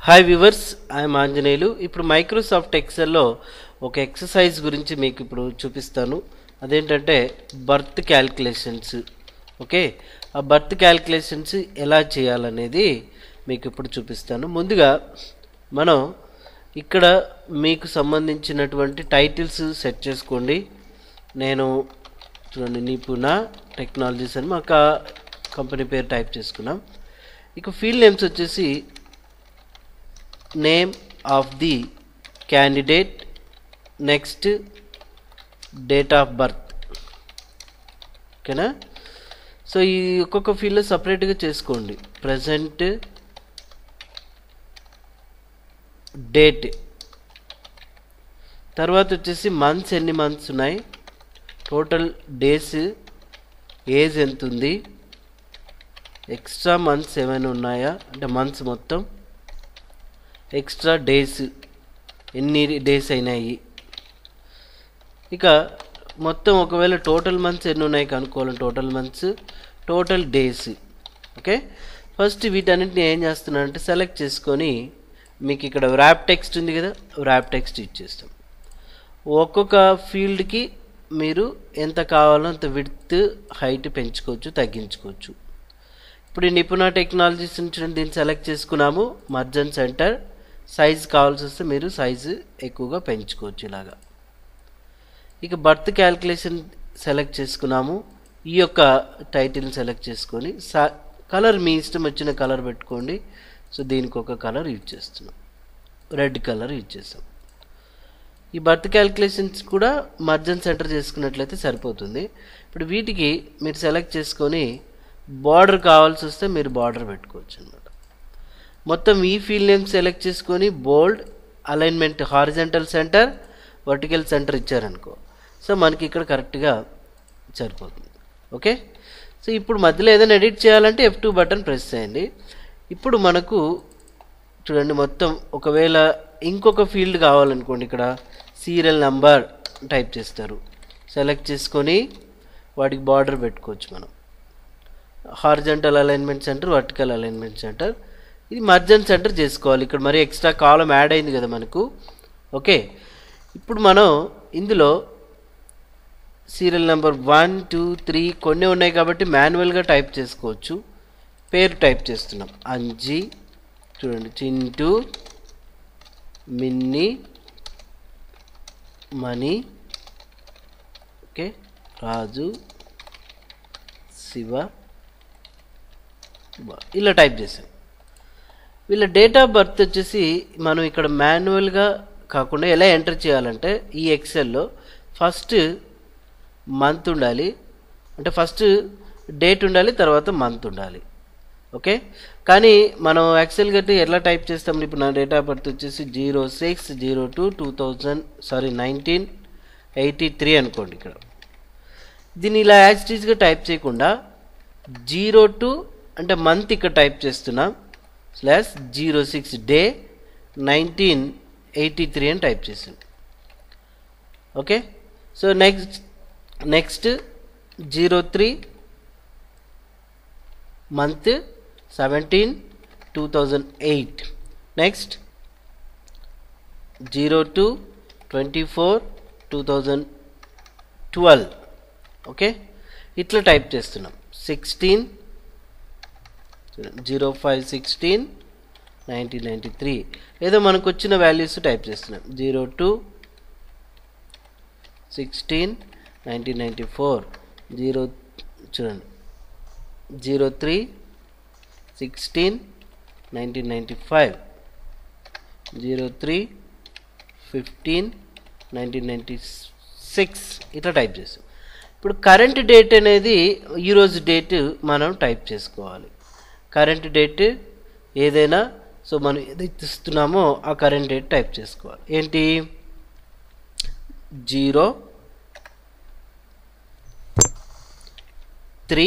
Hi viewers I'm Anjaneyulu ఇప్పుడు Microsoft ఎక్సెల్లో ఒక exercise గురించి మీకు ఇప్పుడు చూపిస్తాను అదేంటంటే బర్త్ క్యాల్కులేషన్స్ ఓకే ఆ బర్త్ క్యాల్కులేషన్స్ ఎలా చేయాలనేది మీకు ఇప్పుడు చూపిస్తాను ముందుగా మనం ఇక్కడ మీకు సంబంధించినటువంటి టైటిల్స్ సెట్ చేసుకోండి నేను చూడండి నిపుణ టెక్నాలజీస్ అని మాకు కంపెనీ పేరు టైప్ చేసుకున్నాం ఇక ఫీల్డ్ నేమ్స్ వచ్చేసి name of the candidate next date of birth ఓకేనా సో ఈ ఒక్కొక్క ఫీల్డ్ సపరేట్గా చేసుకోండి ప్రజెంట్ డేట్ తర్వాత వచ్చేసి మంత్స్ ఎన్ని మంత్స్ ఉన్నాయి టోటల్ డేస్ ఏజ్ ఎంత ఉంది ఎక్స్ట్రా మంత్స్ ఏమైనా ఉన్నాయా అంటే మంత్స్ మొత్తం ఎక్స్ట్రా డేస్ ఎన్ని డేస్ అయినాయి ఇక మొత్తం ఒకవేళ టోటల్ మంత్స్ ఎన్ని ఉన్నాయి కనుక్కోవాలి total months total days okay first వీటన్నిటిని ఏం చేస్తున్నానంటే సెలెక్ట్ చేసుకొని మీకు ఇక్కడ ర్యాప్ టెక్స్ట్ ఉంది కదా ర్యాప్ టెక్స్ట్ ఇచ్చేస్తాం ఒక్కొక్క ఫీల్డ్కి మీరు ఎంత కావాలో అంత విడ్త్ హైట్ పెంచుకోవచ్చు తగ్గించుకోవచ్చు ఇప్పుడు ఈ నిపుణ టెక్నాలజీస్ నుంచి దీన్ని సెలెక్ట్ చేసుకున్నాము మర్జన్ సెంటర్ సైజ్ కావాల్సి వస్తే మీరు సైజు ఎక్కువగా పెంచుకోవచ్చు ఇలాగా ఇక బర్త్ క్యాల్కులేషన్ సెలెక్ట్ చేసుకున్నాము ఈ యొక్క టైటిల్ని సెలెక్ట్ చేసుకొని సా కలర్ మీ ఇష్టం వచ్చిన కలర్ పెట్టుకోండి సో దీనికి ఒక కలర్ యూజ్ చేస్తున్నాం రెడ్ కలర్ యూజ్ చేస్తాం ఈ బర్త్ క్యాల్కులేషన్స్ కూడా మర్జన్ సెంటర్ చేసుకున్నట్లయితే సరిపోతుంది ఇప్పుడు వీటికి మీరు సెలెక్ట్ చేసుకొని బార్డర్ కావాల్సి వస్తే మీరు బార్డర్ పెట్టుకోవచ్చు అనమాట మొత్తం ఈ ఫీల్డ్ నేమ్ సెలెక్ట్ చేసుకొని bold alignment horizontal centre vertical centre ఇచ్చారనుకో సో మనకి ఇక్కడ కరెక్ట్గా సరిపోతుంది ఓకే సో ఇప్పుడు మధ్యలో ఏదైనా ఎడిట్ చేయాలంటే ఎఫ్ టూ బటన్ ప్రెస్ చేయండి ఇప్పుడు మనకు చూడండి మొత్తం ఒకవేళ ఇంకొక ఫీల్డ్ కావాలనుకోండి ఇక్కడ సీరియల్ నంబర్ టైప్ చేస్తారు సెలెక్ట్ చేసుకొని వాటికి బార్డర్ పెట్టుకోవచ్చు మనం horizontal alignment centre vertical alignment centre ఇది మర్జన్ సెంటర్ చేసుకోవాలి ఇక్కడ మరి ఎక్స్ట్రా కాలం యాడ్ అయింది కదా మనకు ఓకే ఇప్పుడు మనం ఇందులో serial number one two three కొన్ని ఉన్నాయి కాబట్టి మాన్యువల్గా టైప్ చేసుకోవచ్చు పేరు టైప్ చేస్తున్నాం అంజీ చూడండి చింటూ మిన్ని మణి ఓకే రాజు శివ ఇలా టైప్ చేసాం వీళ్ళ డేట్ ఆఫ్ బర్త్ వచ్చేసి మనం ఇక్కడ మాన్యువల్గా కాకుండా ఎలా ఎంటర్ చేయాలంటే ఈ ఎక్సెల్లో ఫస్ట్ మంత్ ఉండాలి అంటే ఫస్ట్ డేట్ ఉండాలి తర్వాత మంత్ ఉండాలి ఓకే కానీ మనం ఎక్సెల్ గట్టి ఎలా టైప్ చేస్తాం ఇప్పుడు నా డేట్ ఆఫ్ బర్త్ వచ్చేసి zero six zero two two thousand sorry nineteen eighty three అనుకోండి ఇక్కడ దీన్ని ఇలా యాక్సిటీస్గా టైప్ చేయకుండా జీరో టూ అంటే మంత్ ఇక్కడ టైప్ చేస్తున్నాం slash zero six day nineteen eighty three అని టైప్ చేసాం okay so next next zero three month seventeen two thousand eight next zero two twenty four two thousand twelve okay ఇట్లా type చేస్తున్నాం sixteen zero five sixteen nineteen ninety three ఏదో మనకు వచ్చిన values type చేస్తున్నాం zero two sixteen nineteen ninety four zero చూడండి zero three sixteen nineteen ninety five zero three fifteen nineteen ninety six ఇట్లా type చేసాం ఇప్పుడు కరెంట్ డేట్ అనేది ఈరోజు డేట్ మనం టైప్ చేసుకోవాలి కరెంట్ డేట్ ఏదైనా సో మనం ఏదైతే ఇస్తున్నామో ఆ కరెంట్ డేట్ టైప్ చేసుకోవాలి ఏంటి జీరో త్రీ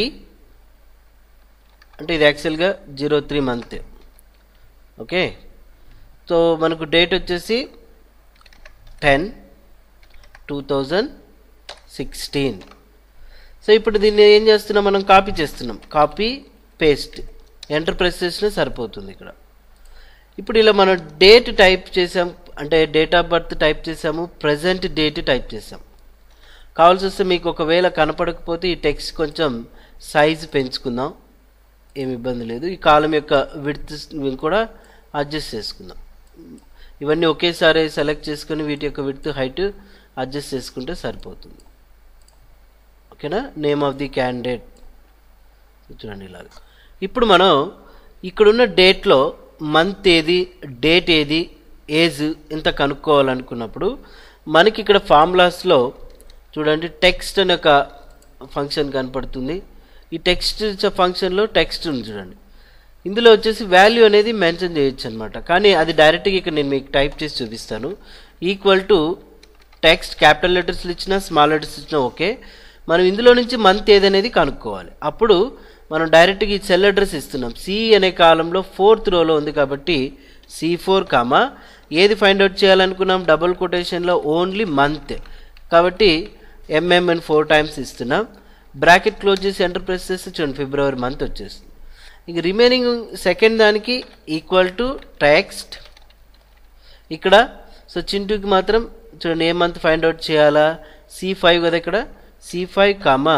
అంటే ఇది యాక్చువల్గా zero three month okay so మనకు డేట్ వచ్చేసి ten two thousand sixteen so ఇప్పుడు దీన్ని ఏం చేస్తున్నాం మనం కాపీ చేస్తున్నాం కాపీ పేస్ట్ ఎంటర్ ప్రెస్ చేసినా సరిపోతుంది ఇక్కడ ఇప్పుడు ఇలా మనం డేట్ టైప్ చేసాం అంటే డేట్ ఆఫ్ బర్త్ టైప్ చేసాము ప్రజెంట్ డేట్ టైప్ చేసాం కావాల్సి వస్తే మీకు ఒకవేళ కనపడకపోతే ఈ టెక్స్ట్ కొంచెం సైజ్ పెంచుకుందాం ఏమి ఇబ్బంది లేదు ఈ కాలం యొక్క విడ్త్ కూడా అడ్జస్ట్ చేసుకుందాం ఇవన్నీ ఒకేసారి సెలెక్ట్ చేసుకొని వీటి యొక్క విడ్త్ హైట్ అడ్జస్ట్ చేసుకుంటే సరిపోతుంది ఓకేనా నేమ్ ఆఫ్ ది క్యాండిడేట్ చూడండి ఇలాగ ఇప్పుడు మనం ఇక్కడున్న డేట్లో మంత్ ఏది డేట్ ఏది ఏజ్ ఎంత కనుక్కోవాలనుకున్నప్పుడు మనకి ఇక్కడ ఫార్ములాస్లో చూడండి టెక్స్ట్ అనే ఒక ఫంక్షన్ కనపడుతుంది ఈ టెక్స్ట్ ఫంక్షన్లో టెక్స్ట్ ఉంది చూడండి ఇందులో వచ్చేసి వాల్యూ అనేది మెన్షన్ చేయొచ్చు అనమాట కానీ అది డైరెక్ట్గా ఇక్కడ నేను మీకు టైప్ చేసి చూపిస్తాను ఈక్వల్ టు టెక్స్ట్ క్యాపిటల్ లెటర్స్లు ఇచ్చినా స్మాల్ లెటర్స్ ఇచ్చినా ఓకే మనం ఇందులో నుంచి మంత్ ఏదనేది కనుక్కోవాలి అప్పుడు మనం డైరెక్ట్గా ఈ సెల్ అడ్రస్ ఇస్తున్నాం సి అనే కాలంలో ఫోర్త్ రోలో ఉంది కాబట్టి సి ఫోర్ కామా ఏది ఫైండ్ అవుట్ చేయాలనుకున్నాం డబుల్ కొటేషన్లో ఓన్లీ మంత్ కాబట్టి ఎంఎం అని ఫోర్ టైమ్స్ ఇస్తున్నాం బ్రాకెట్ క్లోజ్ చేసి ఎంటర్ ప్రెస్ చేస్తే చూడండి ఫిబ్రవరి మంత్ వచ్చేస్తుంది ఇంక రిమైనింగ్ సెకండ్ దానికి ఈక్వల్ టు టెక్స్ట్ ఇక్కడ సో చింటూకి మాత్రం చూడండి ఏ మంత్ ఫైండ్ అవుట్ చేయాలా సి ఫైవ్ కదా ఇక్కడ సి ఫైవ్ కామా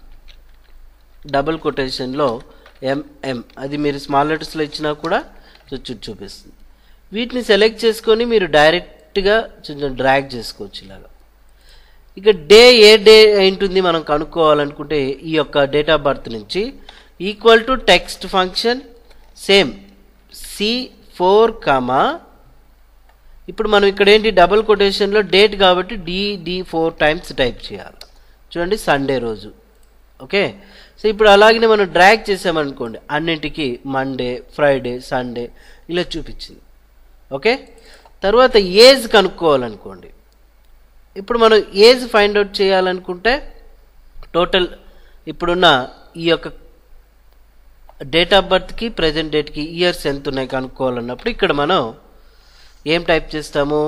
డబుల్ కొటేషన్లో ఎంఎం అది మీరు స్మాల్ లెటర్స్లో ఇచ్చినా కూడా చూ చూపిస్తుంది వీటిని సెలెక్ట్ చేసుకొని మీరు డైరెక్ట్గా కొంచెం డ్రాగ్ చేసుకోవచ్చు ఇలాగా ఇక డే ఏ డే ఏంటుంది మనం కనుక్కోవాలనుకుంటే ఈ యొక్క డేట్ ఆఫ్ బర్త్ నుంచి equal to text function same C four comma ఇప్పుడు మనం ఇక్కడ ఏంటి డబుల్ కొటేషన్లో డేట్ కాబట్టి D D four times type చేయాలి చూడండి సండే రోజు ఓకే సో ఇప్పుడు అలాగనే మనం డ్రాగ్ చేసామనుకోండి అన్నింటికి మండే ఫ్రైడే సండే ఇలా చూపించింది ఓకే తర్వాత ఏజ్ కనుక్కోవాలనుకోండి ఇప్పుడు మనం ఏజ్ ఫైండ్ అవుట్ చేయాలనుకుంటే టోటల్ ఇప్పుడున్న ఈ యొక్క డేట్ ఆఫ్ బర్త్కి ప్రజెంట్ డేట్కి ఇయర్స్ ఎంత ఉన్నాయి కనుక్కోవాలన్నప్పుడు ఇక్కడ మనం ఏం టైప్ చేస్తాము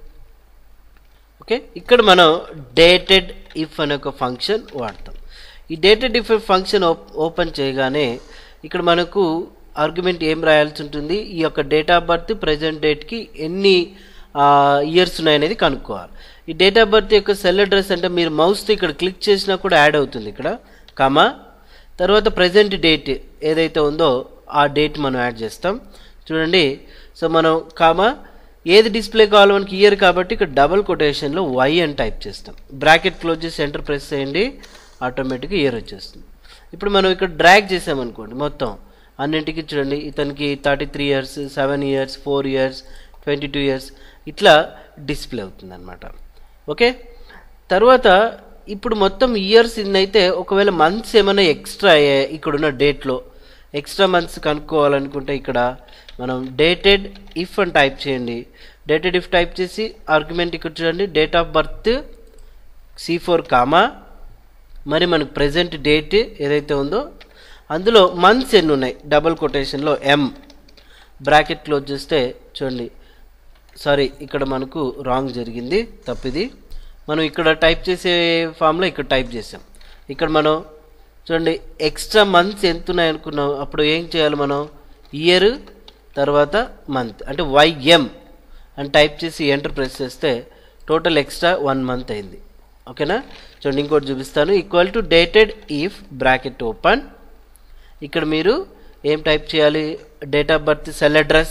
ఓకే ఇక్కడ మనం డేటెడ్ ఇఫ్ అనే ఒక ఫంక్షన్ వాడతాం ఈ డేటెడ్ ఇఫ్ ఫంక్షన్ ఓపెన్ చేయగానే ఇక్కడ మనకు ఆర్గ్యుమెంట్ ఏం రాయాల్సి ఉంటుంది ఈ యొక్క డేట్ ఆఫ్ బర్త్ ప్రజెంట్ డేట్కి ఎన్ని ఇయర్స్ ఉన్నాయనేది కనుక్కోవాలి ఈ డేట్ ఆఫ్ బర్త్ యొక్క సెల్ అడ్రస్ అంటే మీరు మౌస్తో ఇక్కడ క్లిక్ చేసినా కూడా యాడ్ అవుతుంది ఇక్కడ కామా తర్వాత ప్రజెంట్ డేట్ ఏదైతే ఉందో ఆ డేట్ మనం యాడ్ చేస్తాం చూడండి సో మనం కామా ఏది డిస్ప్లే కావాలో మనకి ఇయర్ కాబట్టి ఇక్కడ డబుల్ కొటేషన్లో వై అని టైప్ చేస్తాం బ్రాకెట్ క్లోజ్ చేసి ఎంటర్ ప్రెస్ చేయండి ఆటోమేటిక్గా ఇయర్ వచ్చేస్తుంది ఇప్పుడు మనం ఇక్కడ డ్రాగ్ చేసామనుకోండి మొత్తం అన్నింటికి చూడండి ఇతనికి thirty three years seven years four years twenty two years ఇట్లా డిస్ప్లే అవుతుంది అనమాట ఓకే తర్వాత ఇప్పుడు మొత్తం ఇయర్స్ ఇన్నైతే ఒకవేళ మంత్స్ ఏమైనా ఎక్స్ట్రా అయ్యాయి ఇక్కడున్న డేట్లో ఎక్స్ట్రా మంత్స్ కనుక్కోవాలనుకుంటే ఇక్కడ మనం డేటెడ్ ఇఫ్ అని టైప్ చేయండి డేటెడ్ ఇఫ్ టైప్ చేసి ఆర్గ్యుమెంట్ ఇక్కడ చూడండి date of birth C four comma మరి మనకు ప్రజెంట్ డేట్ ఏదైతే ఉందో అందులో మంత్స్ ఎన్ని ఉన్నాయి డబుల్ కొటేషన్లో ఎం బ్రాకెట్ క్లోజ్ చేస్తే చూడండి సారీ ఇక్కడ మనకు రాంగ్ జరిగింది తప్పిది మనం ఇక్కడ టైప్ చేసే ఫామ్లో ఇక్కడ టైప్ చేసాం ఇక్కడ మనం చూడండి ఎక్స్ట్రా మంత్స్ ఎంత ఉన్నాయి అనుకున్నాం అప్పుడు ఏం చేయాలి మనం ఇయర్ తర్వాత మంత్ అంటే వైఎం అని టైప్ చేసి ఎంటర్ ప్రెస్ చేస్తే టోటల్ ఎక్స్ట్రా వన్ మంత్ అయింది ఓకేనా చూడండి ఇంకోటి చూపిస్తాను equal to dated if bracket open ఇక్కడ మీరు ఏం టైప్ చేయాలి date of birth cell address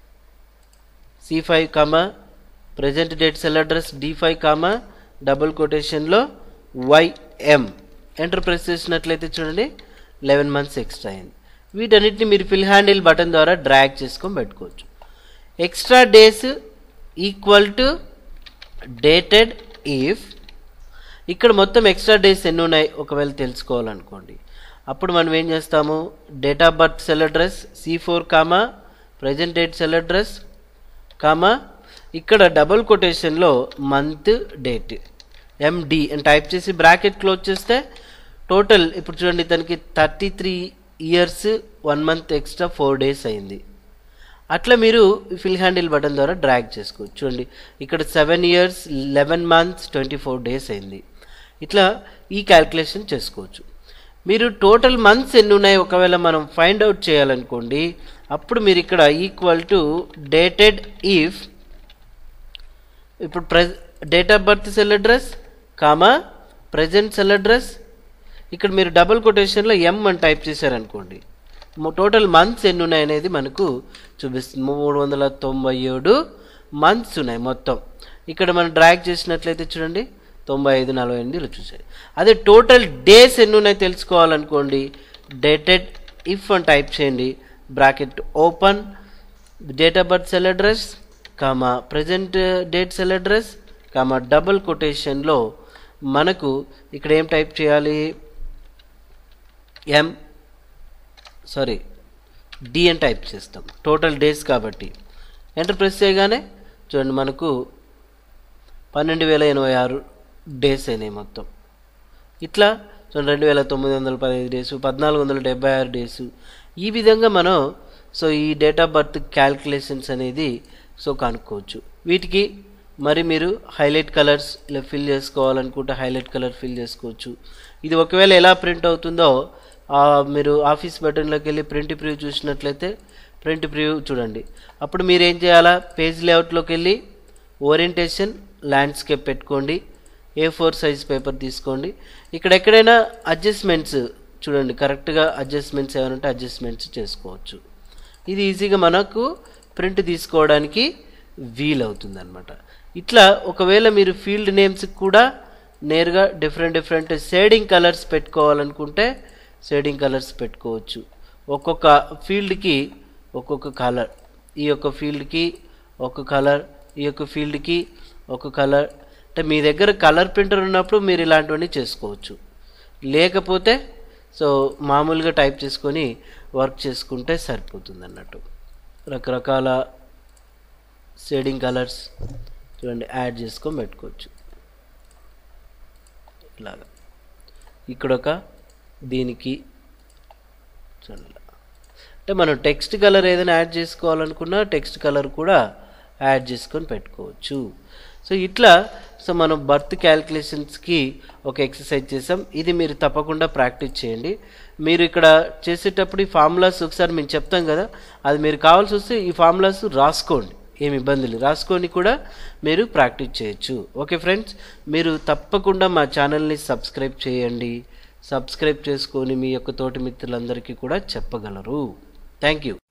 C five comma present date cell address D five comma double కొటేషన్లో వైఎం ఎంటర్ ప్రెస్ చేసినట్లయితే చూడండి లెవెన్ మంత్స్ ఎక్స్ట్రా అయింది వీటన్నిటిని మీరు ఫిల్ హ్యాండిల్ బటన్ ద్వారా డ్రాగ్ చేసుకొని పెట్టుకోవచ్చు extra days equal to dated if ఇక్కడ మొత్తం ఎక్స్ట్రా డేస్ ఎన్ని ఉన్నాయి ఒకవేళ తెలుసుకోవాలనుకోండి అప్పుడు మనం ఏం చేస్తాము date of birth cell address C four comma present date cell address comma ఇక్కడ డబుల్ కొటేషన్లో మంత్ డేట్ ఎండి అని టైప్ చేసి బ్రాకెట్ క్లోజ్ చేస్తే టోటల్ ఇప్పుడు చూడండి తనకి thirty three years one month extra four days అయింది అట్లా మీరు ఫిల్ హ్యాండిల్ బటన్ ద్వారా డ్రాగ్ చేసుకోవచ్చు చూడండి ఇక్కడ seven years eleven months twenty four days అయింది ఇట్లా ఈ క్యాల్కులేషన్ చేసుకోవచ్చు మీరు టోటల్ మంత్స్ ఎన్ని ఉన్నాయి ఒకవేళ మనం ఫైండ్ అవుట్ చేయాలనుకోండి అప్పుడు మీరు ఇక్కడ ఈక్వల్ టు డేటెడ్ ఈఫ్ ఇప్పుడు ప్రె date of birth cell address comma present cell address ఇక్కడ మీరు డబుల్ కొటేషన్లో ఎం అని టైప్ చేశారనుకోండి టోటల్ మంత్స్ ఎన్ని ఉన్నాయి అనేది మనకు చూపిస్తుంది మూడు వందల తొంభై ఏడు మంత్స్ ఉన్నాయి మొత్తం ఇక్కడ మనం డ్రాగ్ చేసినట్లయితే చూడండి తొంభై ఐదు నలభై ఎనిమిది ఇలా చూసాయి అదే టోటల్ డేస్ ఎన్ని ఉన్నాయి తెలుసుకోవాలనుకోండి డేటెడ్ ఇఫ్ అని టైప్ చేయండి bracket open date of birth cell address comma present date cell address comma double కొటేషన్లో మనకు ఇక్కడ ఏం టైప్ చేయాలి ఎం సారీ డి అని టైప్ చేస్తాం టోటల్ డేస్ కాబట్టి ఎంటర్ ప్రెస్ చేయగానే చూడండి మనకు పన్నెండు వేల ఎనభై ఆరు డేస్ అయినాయి మొత్తం ఇట్లా చూడండి రెండు వేల తొమ్మిది వందల పదహైదు డేస్ పద్నాలుగు వందల డెబ్బై ఆరు డేస్ ఈ విధంగా మనం సో ఈ డేట్ ఆఫ్ బర్త్ క్యాల్కులేషన్స్ అనేది సో కనుక్కోవచ్చు వీటికి మరి మీరు హైలైట్ కలర్స్ ఇలా ఫిల్ చేసుకోవాలనుకుంటే హైలైట్ కలర్ ఫిల్ చేసుకోవచ్చు ఇది ఒకవేళ ఎలా ప్రింట్ అవుతుందో ఆ, మీరు ఆఫీస్ బటన్లోకి వెళ్ళి ప్రింట్ ప్రివ్యూ చూసినట్లయితే ప్రింట్ ప్రివ్యూ చూడండి అప్పుడు మీరు ఏం చేయాలా పేజ్ లేఅవుట్లోకి వెళ్ళి ఓరియంటేషన్ ల్యాండ్స్కేప్ పెట్టుకోండి ఏ ఫోర్ సైజ్ పేపర్ తీసుకోండి ఇక్కడ ఎక్కడైనా అడ్జస్ట్మెంట్స్ చూడండి కరెక్ట్గా అడ్జస్ట్మెంట్స్ ఏమైనా ఉంటే అడ్జస్ట్మెంట్స్ చేసుకోవచ్చు ఇది ఈజీగా మనకు ప్రింట్ తీసుకోవడానికి వీలవుతుంది అనమాట ఇట్లా ఒకవేళ మీరు ఫీల్డ్ నేమ్స్ కూడా నేరుగా డిఫరెంట్ డిఫరెంట్ షేడింగ్ కలర్స్ పెట్టుకోవాలనుకుంటే షేడింగ్ కలర్స్ పెట్టుకోవచ్చు ఒక్కొక్క ఫీల్డ్కి ఒక్కొక్క కలర్ ఈ యొక్క ఫీల్డ్కి ఒక కలర్ ఈ యొక్క ఫీల్డ్కి ఒక కలర్ అంటే మీ దగ్గర కలర్ ప్రింటర్ ఉన్నప్పుడు మీరు ఇలాంటివన్నీ చేసుకోవచ్చు లేకపోతే సో మామూలుగా టైప్ చేసుకొని వర్క్ చేసుకుంటే సరిపోతుంది అన్నట్టు రకరకాల షేడింగ్ కలర్స్ చూడండి యాడ్ చేసుకొని పెట్టుకోవచ్చు ఇలాగా ఇక్కడ ఒక దీనికి చూడండి ఇలా. అంటే మనం టెక్స్ట్ కలర్ ఏదైనా యాడ్ చేసుకోవాలనుకున్నా టెక్స్ట్ కలర్ కూడా యాడ్ చేసుకొని పెట్టుకోవచ్చు సో ఇట్లా సో మనం బర్త్ క్యాల్కులేషన్స్కి ఒక ఎక్సర్సైజ్ చేసాం ఇది మీరు తప్పకుండా ప్రాక్టీస్ చేయండి మీరు ఇక్కడ చేసేటప్పుడు ఈ ఫార్ములాస్ ఒకసారి మేము చెప్తాం కదా అది మీరు కావాల్సి వస్తే ఈ ఫార్ములాస్ రాసుకోండి ఏమి ఇబ్బంది లేదు రాసుకొని కూడా మీరు ప్రాక్టీస్ చేయొచ్చు ఓకే ఫ్రెండ్స్ మీరు తప్పకుండా మా ఛానల్ని సబ్స్క్రైబ్ చేయండి సబ్స్క్రైబ్ చేసుకొని మీ యొక్క తోటి మిత్రులందరికీ కూడా చెప్పగలరు థ్యాంక్ యూ